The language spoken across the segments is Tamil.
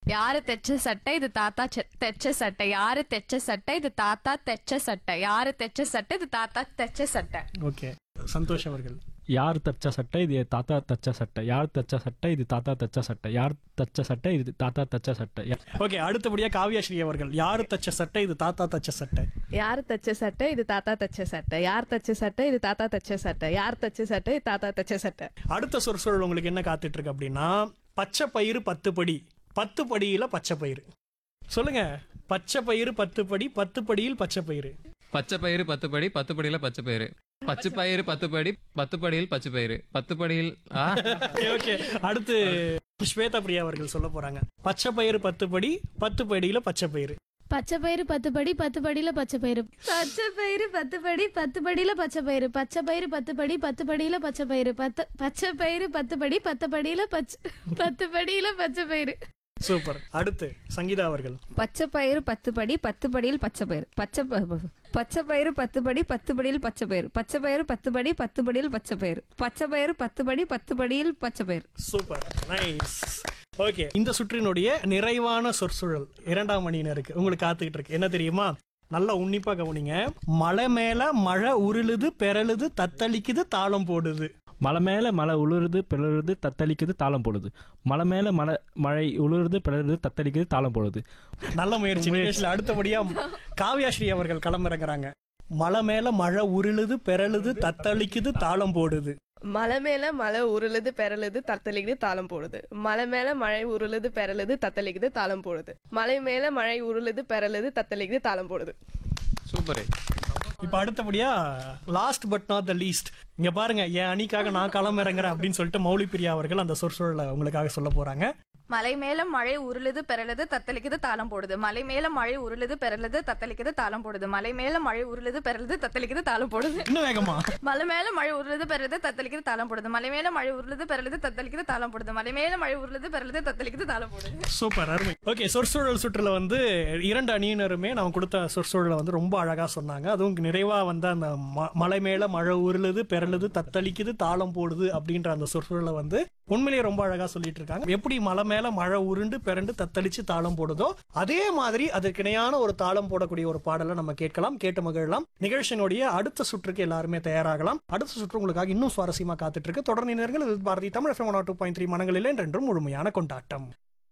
யாரு தைச்ச சட்டை இது தாத்தா செ- தைச்ச சட்டை யாரு தைச்ச சட்டை இது தாத்தா தைச்ச சட்டை யாரு தைச்ச சட்டை இது தாத்தா தைச்ச சட்டை ஓகே சந்தோஷ் அவர்கள் யார் தச்ச சட்டை இது தாத்தா தச்ச சட்டை யார் தச்ச சட்டை இது தாத்தா தச்ச சட்டை யார் தச்ச சட்டை இது தாத்தா தச்ச சட்டை யா- ஓகே அடுத்தபடியா காவ்யாஸ்ரீ அவர்கள் யாரு தச்ச சட்டை இது தாத்தா தச்ச சட்டை யார் தச்ச சட்டை இது தாத்தா தச்ச சட்டை யார் தச்ச சட்டை இது தாத்தா தச்ச சட்டை யார் தச்ச சட்டை இது தாத்தா தச்ச சட்டை அடுத்த சொற்சொல் உங்களுக்கு என்ன காத்துட்டு இருக்கு அப்படின்னா பச்சை பயிறு பத்து படி பத்து படியில பச்சை பயிறு சொல்லுங்க பச்சை பயிறு பத்து படி பத்து படியில் பச்சை பயிறு பச்சை பயிறு பத்து படி பத்து படியில பச்சை பயிறு பச்சை பயிறு பத்து படி பத்து படியில் பச்சை பயிறு பத்து படியில் ஆ ஓகே ஓகே அடுத்து ஸ்வேதா பிரியா அவர்கள் சொல்ல போறாங்க பச்சை பயிறு பத்து படி பத்து படியில பச்சை பயிறு பச்சை பயிறு பத்து படி பத்து படியில பச்சை பயிறு பச்சை பயிறு பத்து படி பத்து படியில பச்சை பயிறு பச்சை பயிறு பத்து படி பத்து படியில பச்சை பயிறு பத்து பச்சை பயிறு பத்து படி பத்து படியில பச்சை பத்து படியில பச்சை பயிறு சூப்பர் அடுத்து சங்கீதா அவர்கள் பச்சை பயிறு பத்து படி பத்து படியில் பச்சை பயிறு பச்சை ப- பச்சை பயிறு பத்து படி பத்து படியில் பச்சை பயிறு பச்சை பயிறு பத்து படி பத்து படியில் பச்சை பயிறு பச்சை பயிறு பத்து படி பத்து படியில் பச்சை பயிறு சூப்பர் நைஸ் ஓகே இந்த சுற்றினுடைய நிறைவான சொற்சூழல் இரண்டாம் மணியினருக்கு உங்களுக்கு காத்துக்கிட்டு இருக்கு என்ன தெரியுமா நல்லா உன்னிப்பா கவனிங்க மலை மேல மழை உருளுது பெறலுது தத்தளிக்குது தாளம் போடுது மலை மேல மலை உளுருது பிளருது தத்தளிக்குது தாளம் போடுது மலை மேல மலை மழை உளுருது பிளருது தத்தளிக்குது தாளம் போடுது நல்ல முயற்சி நிகழ்ச்சியில் அடுத்தபடியா காவ்யாஸ்ரீ அவர்கள் களமிறங்குறாங்க மலை மேல மழை உருளுது பெறலுது தத்தளிக்குது தாளம் போடுது மலை மேல மழை உருளுது பெறலுது தத்தளிக்குது தாளம் போடுது மலை மேல மழை உருளுது பெறலுது தத்தளிக்குது தாளம் போடுது மலை மேல மழை உருளுது பெறலுது தத்தளிக்குது தாளம் போடுது சூப்பர் இப்ப அடுத்தபடியா last but not the least இங்க பாருங்க என் அணிக்காக நான் களமிறங்குறேன் அப்படின்னு சொல்லிட்டு மௌலி பிரியா அவர்கள் அந்த சொற்சூழலை உங்களுக்காக சொல்ல போறாங்க மலை மேல மழை உருளுது பெறலுது தத்தளிக்குது தாளம் போடுது மலை மேல மழை உருளுது பெறலுது தத்தளிக்குது தாளம் போடுது மலை மேல மழை உருளுது பெறலுது தத்தளிக்குது தாளம் போடுது இன்னும் வேகமா மலை மேல மழை உருளுது பெறலுது தத்தளிக்குது தாளம் போடுது மலை மேல மழை உருளுது பெறலுது தத்தளிக்குது தாளம் போடுது மலை மேல மழை உருளுது பெறலுது தத்தளிக்குது தாளம் போடுது சூப்பர் அருமை ஓகே சொற்சூழல் சுற்றுல வந்து இரண்டு அணியினருமே நான் கொடுத்த சொற்சூழலை வந்து ரொம்ப அழகா சொன்னாங்க அதுவும் நிறைவா வந்து அந்த ம- மலை மேல மழை உருளுது பெறலுது தத்தளிக்குது தாளம் போடுது அப்படின்ற அந்த சொற்சூழலை வந்து உண்மையிலேயே ரொம்ப அழகா சொல்லிட்டு இருக்காங்க எப்படி மலை மேல மழை உருண்டு பிறண்டு தத்தளிச்சு தாளம் போடுதோ அதே மாதிரி அதற்கு இணையான ஒரு தாளம் போடக்கூடிய ஒரு பாடலை நம்ம கேட்கலாம் கேட்டு மகிழலாம் நிகழ்ச்சியினுடைய அடுத்த சுற்றுக்கு எல்லாருமே தயாராகலாம் அடுத்த சுற்று உங்களுக்காக இன்னும் சுவாரஸ்யமா காத்துட்டு இருக்கு தொடர்ந்து நேர்கள் இது Bharathi Tamil FM two point three மனங்களில் என்றென்றும் முழுமையான கொண்டாட்டம்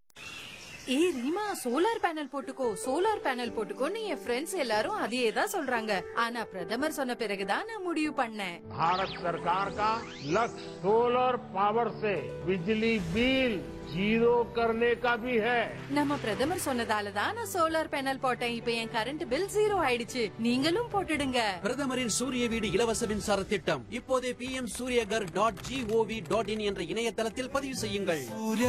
ஏ ரீமா சோலார் பேனல் போட்டுக்கோ சோலார் பேனல் போட்டுக்கோன்னு என் ஃப்ரெண்ட்ஸ் எல்லாரும் அதையே தான் சொல்றாங்க ஆனா பிரதமர் சொன்ன பிறகுதான் நான் முடிவு பண்ணேன் भारत सरकार का लक्ष्य सोलर पावर से बिजली बिल जीरो करने का भी है நம்ம பிரதமர் சொன்னதால தான் நான் சோலார் பேனல் போட்டேன் இப்ப என் கரண்ட் பில் ஜீரோ ஆயிடுச்சு நீங்களும் போட்டுடுங்க பிரதமரின் சூரிய வீடு இலவச மின்சார திட்டம் இப்போதே P M Suryaghar dot gov dot in என்ற இணையதளத்தில் பதிவு செய்யுங்கள்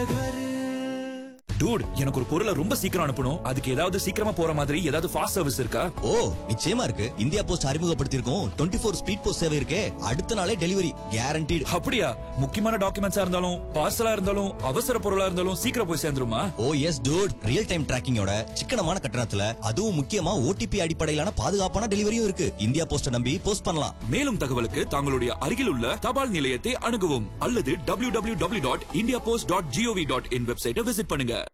டூட் எனக்கு ஒரு பொருளை ரொம்ப சீக்கிரம் அனுப்பணும் அதுக்கு ஏதாவது சீக்கிரமா போற மாதிரி ஏதாவது ஃபாஸ்ட் சர்வீஸ் இருக்கா ஓ நிச்சயமா இருக்கு இந்தியா போஸ்ட் அறிமுகப்படுத்தியிருக்கோம் டுவெண்ட்டி ஃபோர் ஸ்பீட் போஸ்ட் சேவை இருக்கே அடுத்த நாளே டெலிவரி கேரண்டீடு அப்படியா முக்கியமான டாக்குமெண்ட்ஸா இருந்தாலும் பார்சலா இருந்தாலும் அவசர பொருளா இருந்தாலும் சீக்கிரம் போய் சேர்ந்துருமா oh yes dude real time டிராக்கிங்கோட சிக்கனமான கட்டணத்துல அதுவும் முக்கியமா ஓடிபி அடிப்படையிலான பாதுகாப்பான டெலிவரியும் இருக்கு இந்தியா போஸ்ட நம்பி போஸ்ட் பண்ணலாம் மேலும் தகவலுக்கு தங்களுடைய அருகில் உள்ள தபால் நிலையத்தை அணுகவும் அல்லது W W W dot India post dot gov dot in வெப்சைட்டை விசிட் பண்ணுங்க